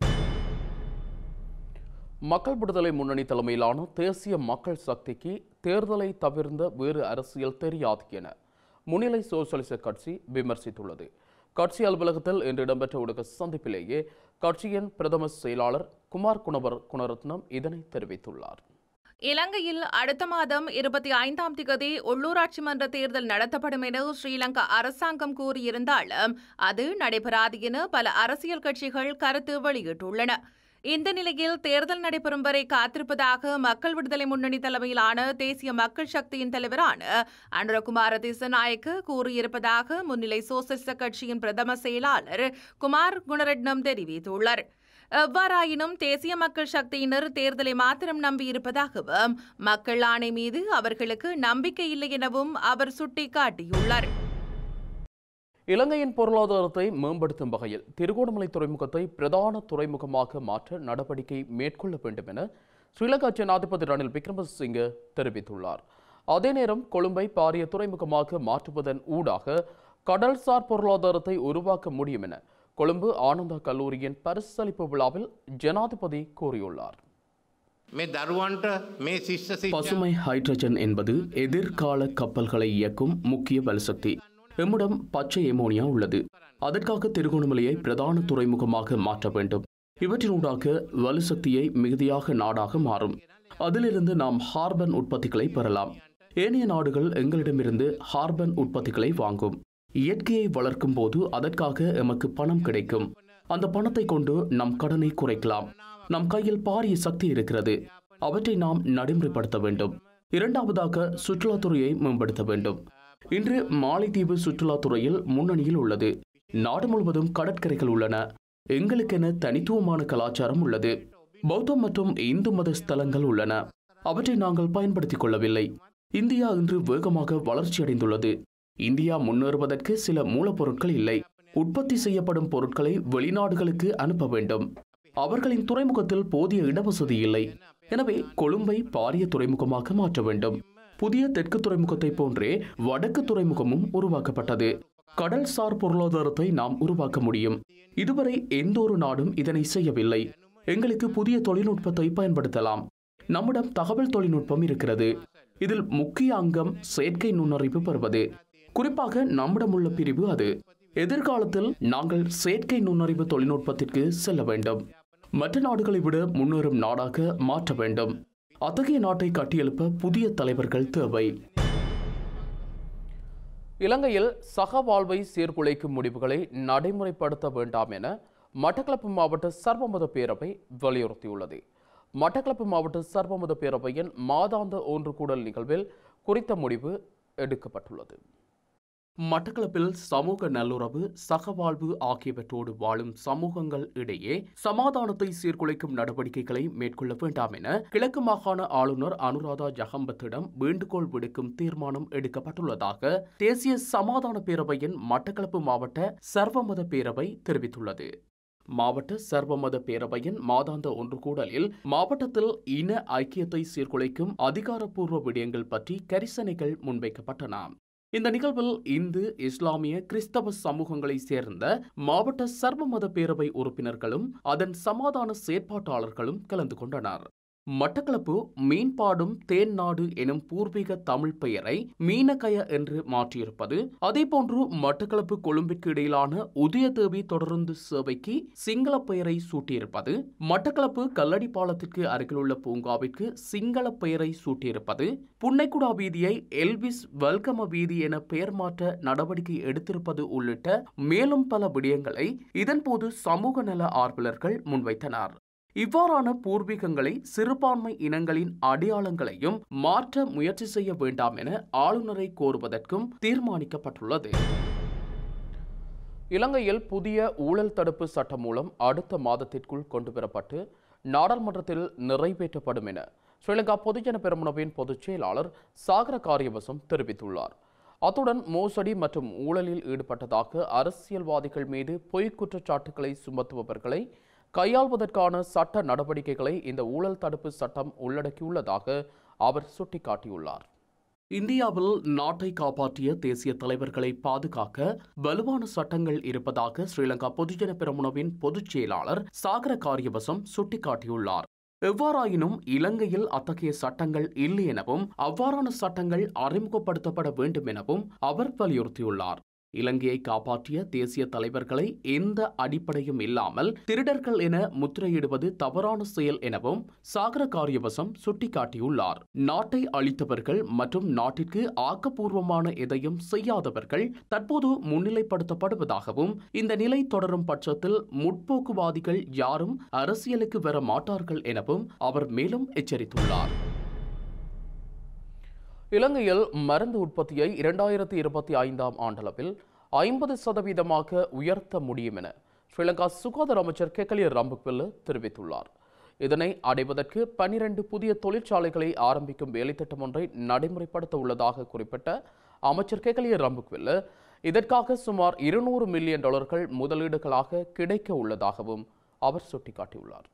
மக்கள் விடுதலை முன்னணி தலைமையிலான தேசிய மக்கள் சக்திக்கு தேர்தலை தவிர்ந்த வேறு அரசியல் தெரியாது என முன்னிலை சோசலிச கட்சி விமர்சித்துள்ளது கட்சி அலுவலகத்தில் இன்று இடம்பெற்ற ஊடக சந்திப்பிலேயே கட்சியின் பிரதம செயலாளர் குமார் குணவர் குணரத்னம் இதனை தெரிவித்துள்ளார் இலங்கையில் அடுத்த மாதம் இருபத்தி ஐந்தாம் திகதி உள்ளூராட்சி மன்ற தேர்தல் நடத்தப்படும் என ஸ்ரீலங்கா அரசாங்கம் கூறியிருந்தாலும் அது நடைபெறாது என பல அரசியல் கட்சிகள் கருத்து வெளியிட்டுள்ளன இந்த நிலையில் தேர்தல் நடைபெறும் வரை காத்திருப்பதாக மக்கள் விடுதலை முன்னணி தலைமையிலான தேசிய மக்கள் சக்தியின் தலைவரான அனுரகுமார திசநாயக்க கூறியிருப்பதாக முன்னிலை சோசலிச கட்சியின் பிரதம செயலாளர் குமார் குணரட்னம் தெரிவித்துள்ளார் எவ்வாறாயினும் தேசிய மக்கள் சக்தியினர் தேர்தலை மாத்திரம் நம்பியிருப்பதாகவும் மக்கள் ஆணை மீது அவர்களுக்கு நம்பிக்கை இல்லை எனவும் அவர் சுட்டிக்காட்டியுள்ளார் இலங்கையின் பொருளாதாரத்தை மேம்படுத்தும் வகையில் திருகோணமலை துறைமுகத்தை பிரதான துறைமுகமாக மாற்ற நடவடிக்கை மேற்கொள்ள வேண்டும் என ஸ்ரீலங்கா ஜனாதிபதி ரணில் விக்ரமசிங்கே தெரிவித்துள்ளார் அதே நேரம் கொழும்பை பாரிய துறைமுகமாக மாற்றுவதன் ஊடாக கடல்சார் பொருளாதாரத்தை உருவாக்க முடியும் என கொழும்பு ஆனந்தா கல்லூரியின் பரிசளிப்பு விழாவில் ஜனாதிபதி கூறியுள்ளார் මේ දරුවන්ට මේ ශිෂ්‍ය பசுமை ஹைட்ரஜன் என்பது எதிர்கால கப்பல்களை இயக்கும் முக்கிய வலுசக்தி எம்மிடம் பச்சை எமோனியா உள்ளது அதற்காக திருகோணமலையை பிரதான துறைமுகமாக மாற்ற வேண்டும் இவற்றினூடாக வலுசக்தியை மிகுதியாக நாடாக மாறும் அதிலிருந்து நாம் ஹார்பன் உற்பத்திகளை பெறலாம் ஏனைய நாடுகள் எங்களிடமிருந்து ஹார்பன் உற்பத்திகளை வாங்கும் இயற்கையை வளர்க்கும் போது அதற்காக எமக்கு பணம் கிடைக்கும் அந்த பணத்தை கொண்டு நம் கடனை குறைக்கலாம் நம் கையில் பாரிய சக்தி இருக்கிறது அவற்றை நாம் நடைமுறைப்படுத்த வேண்டும் இரண்டாவதாக சுற்றுலாத்துறையை மேம்படுத்த வேண்டும் இன்று மாலைத்தீவு சுற்றுலாத்துறையில் முன்னணியில் உள்ளது நாடு முழுவதும் கடற்கரைகள் உள்ளன எங்களுக்கென தனித்துவமான கலாச்சாரம் உள்ளது பௌத்தம் மற்றும் இந்து மத ஸ்தலங்கள் உள்ளன அவற்றை நாங்கள் பயன்படுத்திக் கொள்ளவில்லை இந்தியா இன்று வேகமாக வளர்ச்சியடைந்துள்ளது இந்தியா முன்னேறுவதற்கு சில மூலப்பொருட்கள் இல்லை உற்பத்தி செய்யப்படும் பொருட்களை வெளிநாடுகளுக்கு அனுப்ப வேண்டும் அவர்களின் துறைமுகத்தில் போதிய இடவசதி இல்லை எனவே கொழும்பை பாரிய துறைமுகமாக மாற்ற வேண்டும் புதிய தெற்கு துறைமுகத்தை போன்றே வடக்கு துறைமுகமும் உருவாக்கப்பட்டது கடல்சார் பொருளாதாரத்தை நாம் உருவாக்க முடியும் இதுவரை எந்த ஒரு நாடும் இதனை செய்யவில்லை எங்களுக்கு புதிய தொழில்நுட்பத்தை பயன்படுத்தலாம் நம்மிடம் தகவல் தொழில்நுட்பம் இருக்கிறது இதில் முக்கிய அங்கம் செயற்கை நுண்ணறிவு பெறுவது குறிப்பாக நம்மிடம் உள்ள பிரிவு அது எதிர்காலத்தில் நாங்கள் செயற்கை நுண்ணறிவு தொழில்நுட்பத்திற்கு செல்ல வேண்டும் மற்ற நாடுகளை விட முன்னேறும் நாடாக மாற்ற வேண்டும் அத்தகைய நாட்டை கட்டியெழுப்ப புதிய தலைவர்கள் தேவை இலங்கையில் சகவாழ்வை சீர்குலைக்கும் முடிவுகளை நடைமுறைப்படுத்த வேண்டாம் என மட்டக்களப்பு மாவட்ட சர்வமத பேரவை வலியுறுத்தியுள்ளது மட்டக்களப்பு மாவட்ட சர்வமத பேரவையின் மாதாந்த ஒன்று கூடல் நிகழ்வில் குறித்த முடிவு எடுக்கப்பட்டுள்ளது மட்டக்களப்பில் சமூக நல்லுறவு சகவாழ்வு ஆகியவற்றோடு வாழும் சமூகங்கள் இடையே சமாதானத்தை சீர்குலைக்கும் நடவடிக்கைகளை மேற்கொள்ள வேண்டாம் என கிழக்கு மாகாண ஆளுநர் அனுராதா ஜகம்பத்திடம் வேண்டுகோள் விடுக்கும் தீர்மானம் எடுக்கப்பட்டுள்ளதாக தேசிய சமாதான பேரவையின் மட்டக்களப்பு மாவட்ட சர்வமத பேரவை தெரிவித்துள்ளது மாவட்ட சர்வமத பேரவையின் மாதாந்த ஒன்று கூடலில் மாவட்டத்தில் இன ஐக்கியத்தை சீர்குலைக்கும் அதிகாரப்பூர்வ விடயங்கள் பற்றி கரிசனைகள் முன்வைக்கப்பட்டன இந்த நிகழ்வில் இந்து இஸ்லாமிய கிறிஸ்தவ சமூகங்களை சேர்ந்த மாவட்ட சர்வமத பேரவை உறுப்பினர்களும் அதன் சமாதான செயற்பாட்டாளர்களும் கலந்து கொண்டனர் மட்டக்களப்பு மீன்பாடும் தேன் நாடு எனும் பூர்வீக தமிழ் பெயரை மீனகய என்று மாற்றியிருப்பது அதேபோன்று மட்டக்களப்பு கொழும்பிற்கு இடையிலான உதயதேவி தொடருந்து சேவைக்கு சிங்கள பெயரை சூட்டியிருப்பது மட்டக்களப்பு கல்லடி பாலத்திற்கு அருகிலுள்ள பூங்காவிற்கு சிங்கள பெயரை சூட்டியிருப்பது புன்னைக்குடா வீதியை எல்விஸ் வெல்கம வீதி என பெயர் மாற்ற நடவடிக்கை எடுத்திருப்பது உள்ளிட்ட மேலும் பல விடயங்களை இதன்போது சமூக நல ஆர்வலர்கள் முன்வைத்தனர் இவ்வாறான பூர்வீகங்களை சிறுபான்மை இனங்களின் அடையாளங்களையும் மாற்ற முயற்சி செய்ய வேண்டாம் என ஆளுநரை கோருவதற்கும் தீர்மானிக்கப்பட்டுள்ளது இலங்கையில் புதிய ஊழல் தடுப்பு சட்டம் மூலம் அடுத்த மாதத்திற்குள் கொண்டுவரப்பட்டு நாடாளுமன்றத்தில் நிறைவேற்றப்படும் என ஸ்ரீலங்கா பொதுஜன பெரமுனவின் பொதுச் செயலாளர் சாகர காரியவசம் தெரிவித்துள்ளார் அத்துடன் மோசடி மற்றும் ஊழலில் ஈடுபட்டதாக அரசியல்வாதிகள் மீது பொய்க் குற்றச்சாட்டுகளை சுமத்துபவர்களை கையாள்வதற்கான சட்ட நடவடிக்கைகளை இந்த ஊழல் தடுப்பு சட்டம் உள்ளடக்கியுள்ளதாக அவர் சுட்டிக்காட்டியுள்ளார் இந்தியாவில் நாட்டை காப்பாற்றிய தேசிய தலைவர்களை பாதுகாக்க வலுவான சட்டங்கள் இருப்பதாக ஸ்ரீலங்கா பொதுஜன பெரமுனவின் பொதுச் செயலாளர் சாகர காரியவசம் சுட்டிக்காட்டியுள்ளார் எவ்வாறாயினும் இலங்கையில் அத்தகைய சட்டங்கள் இல்லை எனவும் அவ்வாறான சட்டங்கள் அறிமுகப்படுத்தப்பட வேண்டும் எனவும் அவர் வலியுறுத்தியுள்ளார் இலங்கையை காப்பாற்றிய தேசிய தலைவர்களை எந்த அடிப்படையும் இல்லாமல் திருடர்கள் என முத்திரையிடுவது தவறான செயல் எனவும் சாகர காரியவசம் சுட்டிக்காட்டியுள்ளார் நாட்டை அழித்தவர்கள் மற்றும் நாட்டிற்கு ஆக்கப்பூர்வமான எதையும் செய்யாதவர்கள் தற்போது முன்னிலைப்படுத்தப்படுவதாகவும் இந்த நிலை தொடரும் பட்சத்தில் முற்போக்குவாதிகள் யாரும் அரசியலுக்கு வர மாட்டார்கள் எனவும் அவர் மேலும் எச்சரித்துள்ளார் இலங்கையில் மருந்து உற்பத்தியை இரண்டாயிரத்தி இருபத்தி ஐந்தாம் ஆண்டளவில் ஐம்பது சதவீதமாக உயர்த்த முடியும் என ஸ்ரீலங்கா சுகாதார அமைச்சர் கெக்கலிய ரம்புக்வெல்ல தெரிவித்துள்ளார் இதனை அடைவதற்கு பனிரெண்டு புதிய தொழிற்சாலைகளை ஆரம்பிக்கும் வேலைத்திட்டம் ஒன்றை நடைமுறைப்படுத்த உள்ளதாக குறிப்பிட்ட அமைச்சர் கெக்கலிய ரம்புக்வெல்ல இதற்காக சுமார் இருநூறு மில்லியன் டாலர்கள் முதலீடுகளாக கிடைக்க உள்ளதாகவும் அவர் சுட்டிக்காட்டியுள்ளார்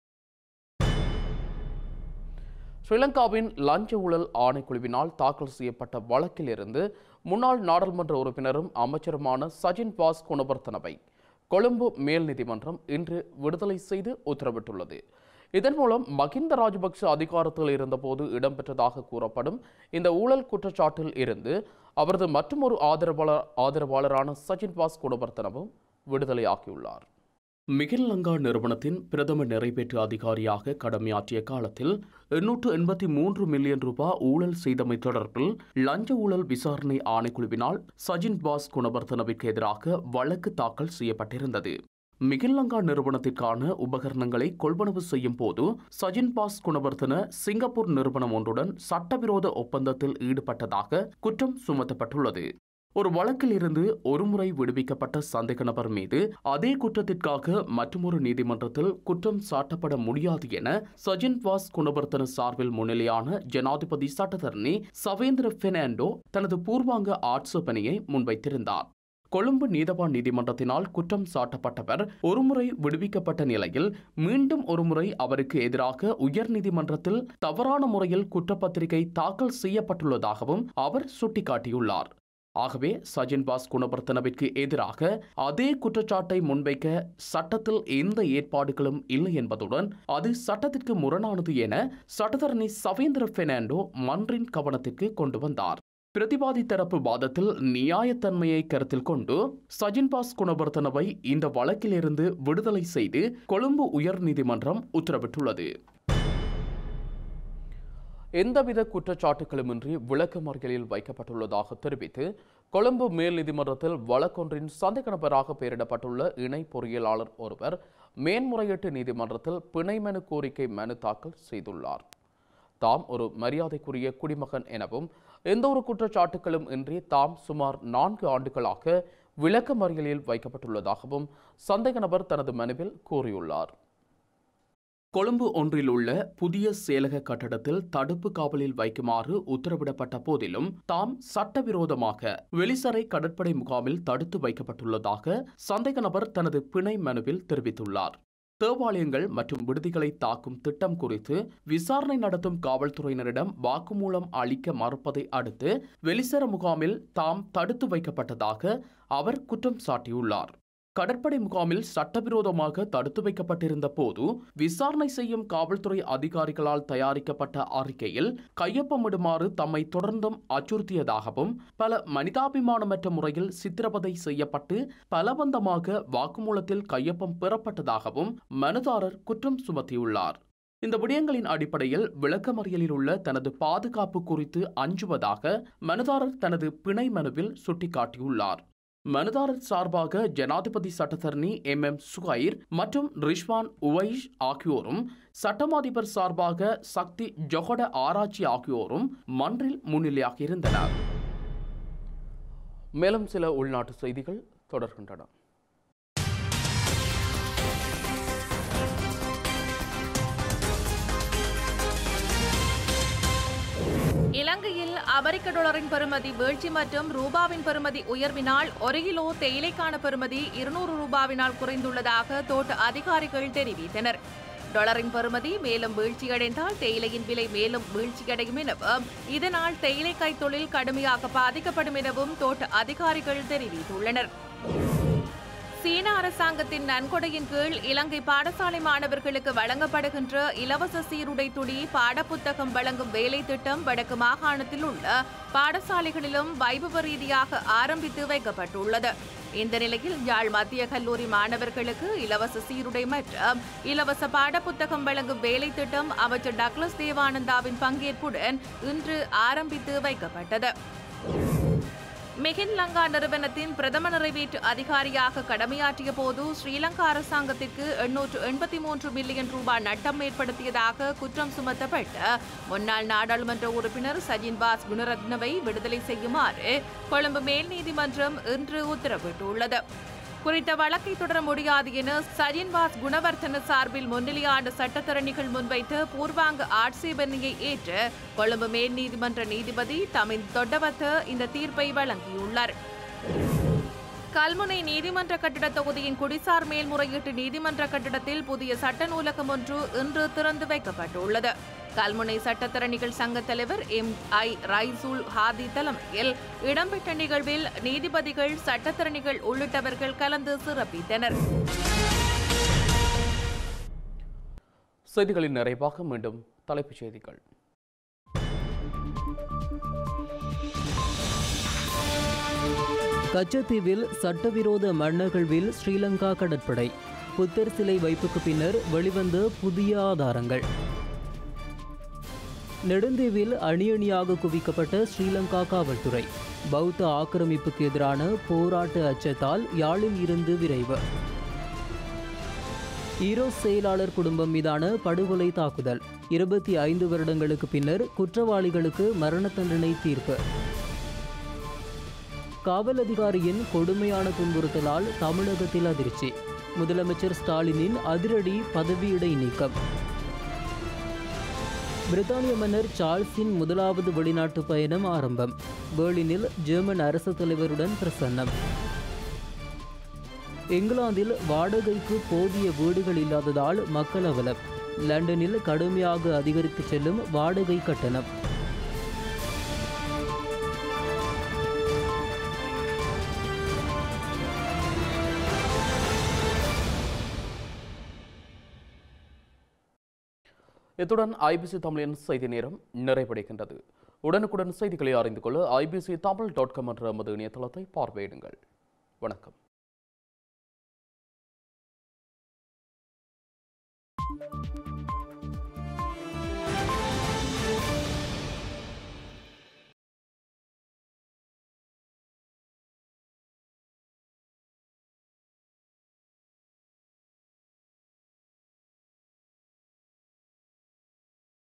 ஸ்ரீலங்காவின் லஞ்ச ஊழல் ஆணைக்குழுவினால் தாக்கல் செய்யப்பட்ட வழக்கிலிருந்து முன்னாள் நாடாளுமன்ற உறுப்பினரும் அமைச்சருமான சஜின் பாஸ் குணவர்த்தனவை கொழும்பு மேல் நீதிமன்றம் இன்று விடுதலை செய்து உத்தரவிட்டுள்ளது இதன் மூலம் மகிந்த ராஜபக்ஷ அதிகாரத்தில் இருந்தபோது இடம்பெற்றதாக கூறப்படும் இந்த ஊழல் குற்றச்சாட்டில் இருந்து அவரது மற்றொரு ஆதரவாளர் ஆதரவாளரான சஜின் பாஸ் குணவர்த்தனவும் விடுதலையாகியுள்ளார் மிகில் லங்கா நிறுவனத்தின் பிரதம நிறைவேற்று அதிகாரியாக கடமையாற்றிய காலத்தில் எண்ணூற்று எண்பத்தி மூன்று மில்லியன் ரூபாய் ஊழல் செய்தமை தொடர்பில் லஞ்ச ஊழல் விசாரணை ஆணைக்குழுவினால் சஜின் பாஸ் குணவர்த்தனவிற்கு எதிராக வழக்கு தாக்கல் செய்யப்பட்டிருந்தது மிகில்லங்கா நிறுவனத்திற்கான உபகரணங்களை கொள்வனவு செய்யும் போது சஜின் பாஸ் குணவர்த்தன சிங்கப்பூர் நிறுவனம் ஒன்றுடன் சட்டவிரோத ஒப்பந்தத்தில் ஈடுபட்டதாக குற்றம் சுமத்தப்பட்டுள்ளது ஒரு வழக்கில் இருந்து ஒருமுறை விடுவிக்கப்பட்ட சந்தேக நபர் மீது அதே குற்றத்திற்காக மற்றொரு நீதிமன்றத்தில் குற்றம் சாட்டப்பட முடியாது என சஜின் வாஸ் குணவர்த்தன சார்பில் முன்னிலையான ஜனாதிபதி சட்டத்தரணி சவேந்திர பெர்னாண்டோ தனது பூர்வாங்க ஆட்சேபனையை முன்வைத்திருந்தார் கொழும்பு நீதவான் நீதிமன்றத்தினால் குற்றம் சாட்டப்பட்டவர் ஒருமுறை விடுவிக்கப்பட்ட நிலையில் மீண்டும் ஒருமுறை அவருக்கு எதிராக உயர்நீதிமன்றத்தில் தவறான முறையில் குற்றப்பத்திரிகை தாக்கல் செய்யப்பட்டுள்ளதாகவும் அவர் சுட்டிக்காட்டியுள்ளார் ஆகவே சஜின் பாஸ் குணவர்த்தனவிற்கு எதிராக அதே குற்றச்சாட்டை முன்வைக்க சட்டத்தில் எந்த ஏற்பாடுகளும் இல்லை என்பதுடன் அது சட்டத்திற்கு முரணானது என சட்டத்தரணி சவேந்திர பெர்னாண்டோ மன்றின் கவனத்திற்கு கொண்டு வந்தார் பிரதிவாதி தரப்பு வாதத்தில் நியாயத்தன்மையை கருத்தில் கொண்டு சஜின் பாஸ் குணவர்த்தனவை இந்த வழக்கிலிருந்து விடுதலை செய்து கொழும்பு உயர்நீதிமன்றம் உத்தரவிட்டுள்ளது எந்தவித குற்றச்சாட்டுகளுமின்றி விளக்கமறியலில் வைக்கப்பட்டுள்ளதாக தெரிவித்து கொழும்பு மேல் நீதிமன்றத்தில் வழக்கொன்றின் சந்தேக நபராக பெயரிடப்பட்டுள்ள இணை பொறியியலாளர் ஒருவர் மேன்முறையீட்டு நீதிமன்றத்தில் பிணை மனு கோரிக்கை மனு தாக்கல் செய்துள்ளார் தாம் ஒரு மரியாதைக்குரிய குடிமகன் எனவும் எந்த ஒரு குற்றச்சாட்டுகளும் இன்றி தாம் சுமார் நான்கு ஆண்டுகளாக விளக்கமறியலில் வைக்கப்பட்டுள்ளதாகவும் சந்தேக நபர் தனது மனுவில் கூறியுள்ளார் கொழும்பு ஒன்றில் உள்ள புதிய செயலக கட்டடத்தில் தடுப்பு காவலில் வைக்குமாறு உத்தரவிடப்பட்ட போதிலும் தாம் சட்டவிரோதமாக வெளிசரை கடற்படை முகாமில் தடுத்து வைக்கப்பட்டுள்ளதாக சந்தேக நபர் தனது பிணை மனுவில் தெரிவித்துள்ளார் தேவாலயங்கள் மற்றும் விடுதிகளை தாக்கும் திட்டம் குறித்து விசாரணை நடத்தும் காவல்துறையினரிடம் வாக்குமூலம் அளிக்க மறுப்பதை அடுத்து வெளிசர முகாமில் தாம் தடுத்து வைக்கப்பட்டதாக அவர் குற்றம் சாட்டியுள்ளார் கடற்படை முகாமில் சட்டவிரோதமாக தடுத்து வைக்கப்பட்டிருந்த போது விசாரணை செய்யும் காவல்துறை அதிகாரிகளால் தயாரிக்கப்பட்ட அறிக்கையில் கையொப்பமிடுமாறு தம்மை தொடர்ந்தும் அச்சுறுத்தியதாகவும் பல மனிதாபிமானமற்ற முறையில் சித்திரவதை செய்யப்பட்டு பலவந்தமாக வாக்குமூலத்தில் கையொப்பம் பெறப்பட்டதாகவும் மனுதாரர் குற்றம் சுமத்தியுள்ளார் இந்த விடயங்களின் அடிப்படையில் விளக்கமறியலில் உள்ள தனது பாதுகாப்பு குறித்து அஞ்சுவதாக மனுதாரர் தனது பிணை மனுவில் சுட்டிக்காட்டியுள்ளார் மனுதாரர் சார்பாக ஜனாதிபதி சட்டத்தரணி எம் எம் சுகைர் மற்றும் ரிஷ்வான் உவைஷ் ஆகியோரும் சட்டமாதிபர் சார்பாக சக்தி ஜொகட ஆராய்ச்சி ஆகியோரும் மன்றில் முன்னிலையாகியிருந்தனர் மேலும் சில உள்நாட்டு செய்திகள் தொடர்கின்றன இலங்கையில் அமெரிக்க டாலரின் பெறுமதி வீழ்ச்சி மற்றும் ரூபாவின் பெறுமதி உயர்வினால் ஒரு கிலோ தேயிலைக்கான பெறுமதி இருநூறு ரூபாவினால் குறைந்துள்ளதாக தோட்ட அதிகாரிகள் தெரிவித்தனர் டாலரின் பெறுமதி மேலும் வீழ்ச்சியடைந்தால் தேயிலையின் விலை மேலும் வீழ்ச்சியடையும் எனவும் இதனால் தேயிலைக்காய் தொழில் கடுமையாக பாதிக்கப்படும் எனவும் தோட்ட அதிகாரிகள் தெரிவித்துள்ளனர் சீன அரசாங்கத்தின் நன்கொடையின் கீழ் இலங்கை பாடசாலை மாணவர்களுக்கு வழங்கப்படுகின்ற இலவச சீருடை துணி பாடப்புத்தகம் வழங்கும் வேலை திட்டம் வடக்கு மாகாணத்தில் உள்ள பாடசாலைகளிலும் வைபவ ரீதியாக ஆரம்பித்து வைக்கப்பட்டுள்ளது இந்த நிலையில் யாழ் மத்திய கல்லூரி மாணவர்களுக்கு இலவச சீருடை மற்றும் இலவச பாடப்புத்தகம் வழங்கும் வேலை திட்டம் அமைச்சர் டக்ளஸ் தேவானந்தாவின் பங்கேற்புடன் இன்று ஆரம்பித்து வைக்கப்பட்டது மிகின் லங்கா நிறுவனத்தின் பிரதம நிறைவேற்று அதிகாரியாக கடமையாற்றிய போது ஸ்ரீலங்கா அரசாங்கத்திற்கு எண்ணூற்று எண்பத்தி மூன்று மில்லியன் ரூபாய் நட்டம் ஏற்படுத்தியதாக குற்றம் சுமத்தப்பட்ட முன்னாள் நாடாளுமன்ற உறுப்பினர் சஜின் பாஸ் குணரத்னவை விடுதலை செய்யுமாறு கொழும்பு மேல் நீதிமன்றம் இன்று உத்தரவிட்டுள்ளது குறித்த வழக்கை தொடர முடியாது என சஜின்வாஸ் குணவர்த்தன சார்பில் முன்னிலையான சட்டத்தரணிகள் முன்வைத்த பூர்வாங்க ஆட்சேபனையை ஏற்று கொழும்பு மேல் நீதிமன்ற நீதிபதி தமிழ் தொட்டவத்த இந்த தீர்ப்பை வழங்கியுள்ளார் கல்முனை நீதிமன்ற கட்டிட தொகுதியின் குடிசார் மேல்முறையீட்டு நீதிமன்ற கட்டிடத்தில் புதிய சட்ட நூலகம் ஒன்று இன்று திறந்து வைக்கப்பட்டுள்ளது கல்முனை சட்டத்தரணிகள் சங்க தலைவர் எம் ஐ ரைசூல் ஹாதி தலைமையில் இடம்பெற்ற நிகழ்வில் நீதிபதிகள் சட்டத்தரணிகள் உள்ளிட்டவர்கள் கலந்து சிறப்பித்தனர் செய்திகளின் நிறைவாக மீண்டும் தலைப்புச் செய்திகள் கச்சத்தீவில் சட்டவிரோத மண்ணகழ்வில் ஸ்ரீலங்கா கடற்படை புத்தர் சிலை வைப்புக்கு பின்னர் வெளிவந்த புதிய ஆதாரங்கள் நெடுந்தீவில் அணி அணியாக குவிக்கப்பட்ட ஸ்ரீலங்கா காவல்துறை பௌத்த ஆக்கிரமிப்புக்கு எதிரான போராட்ட அச்சத்தால் யாழில் இருந்து விரைவு ஈரோ செயலாளர் குடும்பம் மீதான படுகொலை தாக்குதல் இருபத்தி ஐந்து வருடங்களுக்கு பின்னர் குற்றவாளிகளுக்கு மரண தண்டனை தீர்ப்பு காவல் அதிகாரியின் கொடுமையான துன்புறுத்தலால் தமிழகத்தில் அதிர்ச்சி முதலமைச்சர் ஸ்டாலினின் அதிரடி பதவியிடை நீக்கம் பிரித்தானிய மன்னர் சார்ல்ஸின் முதலாவது வெளிநாட்டு பயணம் ஆரம்பம் பேர்லினில் ஜெர்மன் அரசு தலைவருடன் பிரசன்னம் இங்கிலாந்தில் வாடகைக்கு போதிய வீடுகள் இல்லாததால் மக்கள் அவலம் லண்டனில் கடுமையாக அதிகரித்து செல்லும் வாடகை கட்டணம் இத்துடன் ஐபிசி தமிழின் செய்தி நேரம் நிறைவடைகின்றது உடனுக்குடன் செய்திகளை அறிந்து கொள்ள ஐபிசி தமிழ் டாட் காம் என்ற எமது இணையதளத்தை பார்வையிடுங்கள் வணக்கம்